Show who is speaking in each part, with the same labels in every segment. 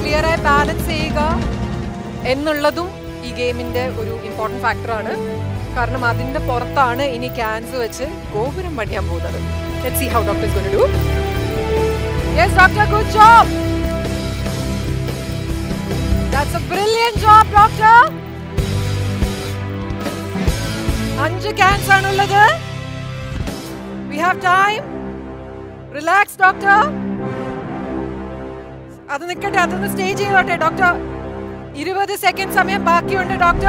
Speaker 1: Clear ആയി balance ചെയ്യുക എന്നുള്ളതും ഈ ഗെയിമിന്റെ ഒരു ഇമ്പോർട്ടന്റ് ഫാക്ടറാണ് കാരണം അതിന്റെ പുറത്താണ് ഇനി ക്യാൻസ് വെച്ച് ഗോപുരം പണിയാൻ പോകുന്നത് let see how doctor is going to do yes doctor good job that's a brilliant job doctor അഞ്ച് ക്യാൻസ് ആണുള്ളത് we have time relax doctor അത് നിൽക്കട്ടെ അതൊന്ന് സ്റ്റേ ചെയ്തോട്ടെ ഡോക്ടർ ഇരുപത് സെക്കൻഡ് സമയം ബാക്കിയുണ്ട് ഡോക്ടർ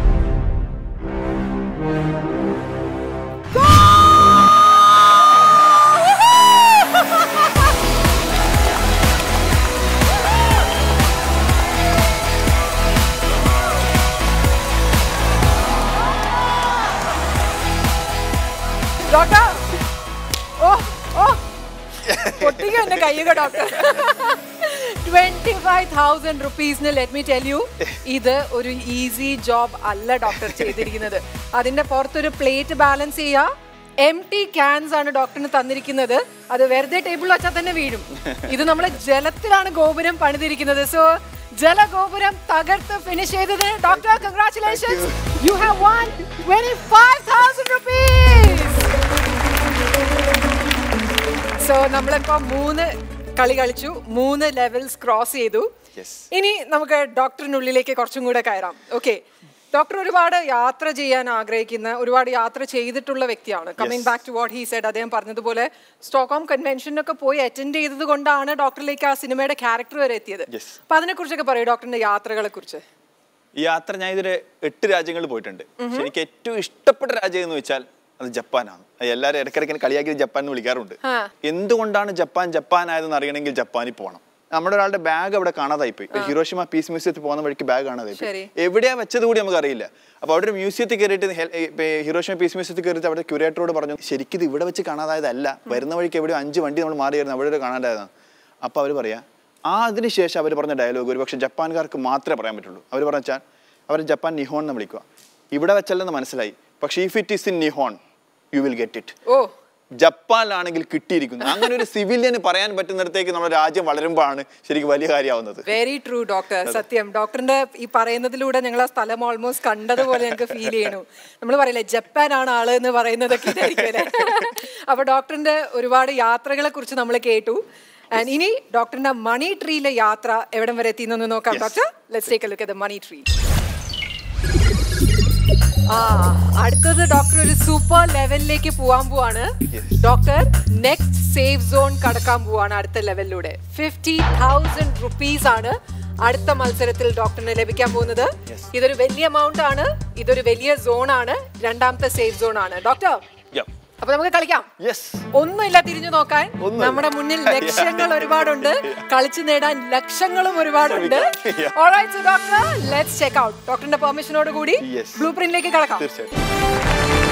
Speaker 1: ഡോക്ടർ ഓ ഓ പൊട്ടിക്ക എന്റെ കയ്യുക ഡോക്ടർ ട്വന്റി ഫൈവ് തൗസൻഡ് റുപ്പീസിന് ലെറ്റ് മീ ടെൽ യു ഇത് ഒരു ഈസി ജോബ് അല്ല ഡോക്ടർ ചെയ്തിരിക്കുന്നത് അതിന്റെ പുറത്തൊരു പ്ലേറ്റ് ബാലൻസ് ചെയ്യുക എം ടി ക്യാൻസ് ആണ് ഡോക്ടറിന് തന്നിരിക്കുന്നത് അത് വെറുതെ ടേബിൾ വെച്ചാൽ തന്നെ വീഴും ഇത് നമ്മൾ ജലത്തിലാണ് ഗോപുരം പണിതിരിക്കുന്നത് സോ ജലഗോപുരം തകർത്ത് ഫിനിഷ് ചെയ്തത് doctor congratulations you have won twenty five thousand rupees so നമ്മളിപ്പോ മൂന്ന് കളി കളിച്ചു മൂന്ന് ലെവൽസ് ക്രോസ് ചെയ്തു
Speaker 2: Yes.
Speaker 1: ഇനി നമുക്ക് ഡോക്ടറിനുള്ളിലേക്ക് കുറച്ചും കൂടെ കയറാം ഓക്കെ ഡോക്ടർ ഒരുപാട് യാത്ര ചെയ്യാൻ ആഗ്രഹിക്കുന്ന ഒരുപാട് യാത്ര ചെയ്തിട്ടുള്ള വ്യക്തിയാണ് coming back to what he said അദ്ദേഹം പറഞ്ഞതുപോലെ സ്റ്റോക്ക്ഹോം കൺവെൻഷനൊക്കെ പോയി അറ്റൻഡ് ചെയ്തത് കൊണ്ടാണ് ഡോക്ടറിലേക്ക് ആ സിനിമയുടെ ക്യാരക്ടർ വരെ എത്തിയത്
Speaker 2: Yes.
Speaker 1: അപ്പൊ അതിനെ കുറിച്ചൊക്കെ പറയൂ ഡോക്ടറിന്റെ യാത്രകളെ കുറിച്ച്
Speaker 2: ഈ യാത്ര ഞാൻ ഇതുവരെ എട്ട് രാജ്യങ്ങളിൽ പോയിട്ടുണ്ട് പക്ഷെ എനിക്ക് ഏറ്റവും ഇഷ്ടപ്പെട്ട രാജ്യം എന്ന് വെച്ചാൽ അത് ജപ്പാനാണ് അത് എല്ലാവരും ഇടയ്ക്കിടയ്ക്ക് കളിയാക്കി ജപ്പാൻ എന്ന് വിളിക്കാറുണ്ട്
Speaker 1: ആ.
Speaker 2: എന്തുകൊണ്ടാണ് ജപ്പാൻ ജപ്പാൻ ആയതെന്ന് അറിയണമെങ്കിൽ ജപ്പാനിൽ പോകണം നമ്മുടെ ഒരാളുടെ ബാഗ് അവിടെ കാണാതായി പോയി ഹിറോഷിമ പീസ് മ്യൂസിയത്തിൽ പോകുന്ന വഴിക്ക് ബാഗ് കാണാതായി
Speaker 1: ശരി.
Speaker 2: പോയി എവിടെയാ വെച്ചത് കൂടി നമുക്ക് അറിയില്ല അപ്പൊ അവിടെ ഒരു മ്യൂസിയത്തിൽ കയറിയിട്ട് ഹെൽ- ഏ, ഇപ്പൊ ഹിറോഷിമ പീസ് മ്യൂസിയത്തിൽ കയറിയിട്ട് അവിടെ ക്യൂരേറ്ററോട് പറഞ്ഞു ശരിക്കും ഇത് ഇവിടെ വെച്ച് കാണാതായതല്ല വരുന്ന വഴിക്ക് എവിടെയോ അഞ്ച് വണ്ടി നമ്മൾ മാറിയായിരുന്നു അവിടെ ഒരു കാണാതായതാണ് അപ്പൊ അവർ പറയാ ആ അതിനുശേഷം അവർ പറഞ്ഞ ഡയലോഗ് ഒരു പക്ഷേ ജപ്പാൻകാർക്ക് മാത്രമേ പറയാൻ പറ്റുള്ളൂ അവർ പറഞ്ഞാൽ അവർ ജപ്പാൻ നിഹോൺ എന്ന് വിളിക്കുക ഇവിടെ വെച്ചല്ലെന്ന് മനസ്സിലായി പക്ഷേ if it is in Nihon you will get it
Speaker 1: ഓ
Speaker 2: ജപ്പാനിലാണെങ്കിൽ കിട്ടിയിരിക്കുന്നു അങ്ങനെ ഒരു സിവിലിയന് പറയാൻ പറ്റുന്നിടത്തേക്ക് നമ്മുടെ രാജ്യം വളരുമ്പോഴാണ് ശരിക്കും വലിയ കാര്യമാവുന്നത്
Speaker 1: വെരി ട്രൂ ഡോക്ടർ സത്യം ഡോക്ടറിന്റെ ഈ പറയുന്നതിലൂടെ ഞങ്ങൾ ആ സ്ഥലം ഓൾമോസ്റ്റ് കണ്ടതുപോലെ ഞങ്ങൾക്ക് ഫീൽ ചെയ്യണു നമ്മൾ പറയില്ലേ ജപ്പാനാണ് ആള് എന്ന് പറയുന്നതൊക്കെ ഇതായിരിക്കും അല്ലേ അപ്പൊ ഡോക്ടറിന്റെ ഒരുപാട് യാത്രകളെ കുറിച്ച് നമ്മൾ കേട്ടു ആൻഡ് ഇനി ഡോക്ടറിന്റെ മണി ട്രീയിലെ യാത്ര എവിടം വരെ എത്തിയെന്നൊന്ന് നോക്കാം
Speaker 2: Yes.
Speaker 1: Doctor let's take a look at the money tree ആ അടുത്തത് ഡോക്ടർ ഒരു സൂപ്പർ ലെവലിലേക്ക് പോവാൻ പോവാണ്
Speaker 2: Yes.
Speaker 1: Doctor next safe zone കടക്കാൻ പോവാണ് അടുത്ത ലെവലിലൂടെ ഫിഫ്റ്റി തൗസൻഡ് റുപ്പീസ് ആണ് അടുത്ത മത്സരത്തിൽ ഡോക്ടറിന് ലഭിക്കാൻ പോകുന്നത്
Speaker 2: Yes.
Speaker 1: ഇതൊരു വലിയ എമൗണ്ട് ആണ് ഇതൊരു വലിയ സോൺ ആണ് രണ്ടാമത്തെ സേഫ് സോൺ ആണ് ഡോക്ടർ അപ്പൊ നമുക്ക് കളിക്കാം
Speaker 2: യെസ്
Speaker 1: ഒന്നുമില്ല തിരിഞ്ഞു നോക്കാൻ
Speaker 2: ഒന്നുമില്ല.
Speaker 1: നമ്മുടെ മുന്നിൽ ലക്ഷ്യങ്ങൾ ഒരുപാടുണ്ട് കളിച്ചു നേടാൻ ലക്ഷങ്ങളും ഒരുപാടുണ്ട്
Speaker 2: Yeah.
Speaker 1: Alright, so doctor, let's check out. ഡോക്ടറിന്റെ പെർമിഷനോട് കൂടി
Speaker 2: Yes.
Speaker 1: ബ്ലൂ പ്രിന്റിലേക്ക് കടക്കാം
Speaker 2: തീർച്ചയായിട്ടും